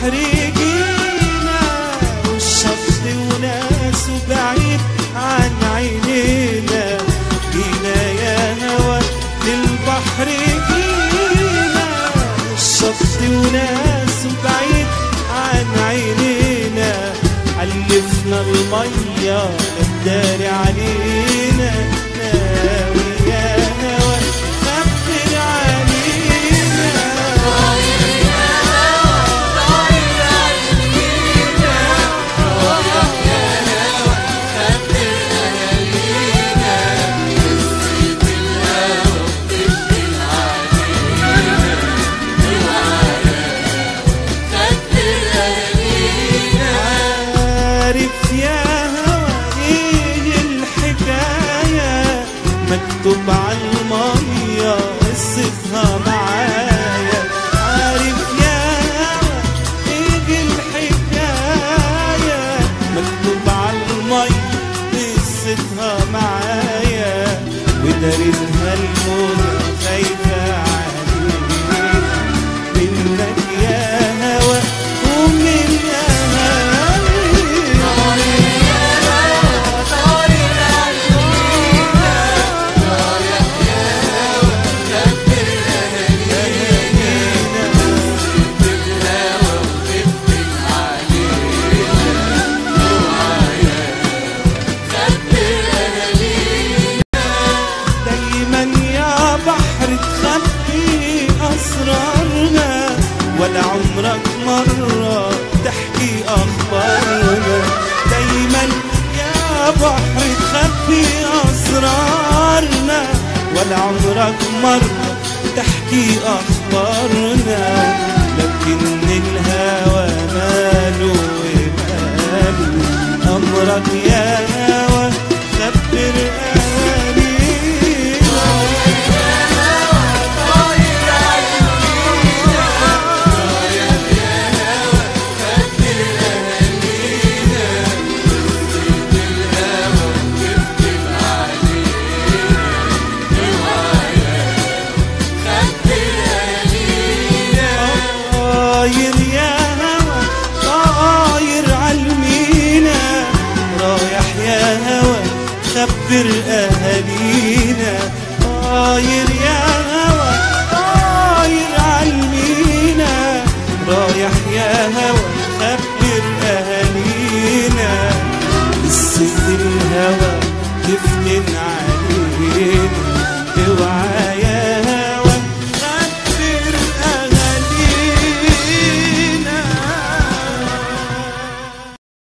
البحر جينا والشط وناسه بعيد عن عينينا جينا يا هوى للبحر جينا والشط وناسه بعيد عن عينينا حلفنا المية الداري علينا ناوي يا هوى خبر علينا عارف يا هوى ايه الحكاية مكتوب على المية قصتها معايا عارف يا هوى ايه الحكاية مكتوب على المية قصتها معايا ودارتها الموت خايفة علينا منك يا هوى ومن أهالينا دايما يا بحر تخبي أسرارنا ولا عمرك مرة تحكي أخبارنا دايما يا بحر تخبي أسرارنا ولا عمرك مرة تحكي أخبارنا لكن الهوى ماله وماله أمرك يا هوى خبر أهالينا طاير يا هوى طاير عالمينا رايح يا هوى خبر اهالينا طاير يا هوى طاير عالمينا رايح يا هوى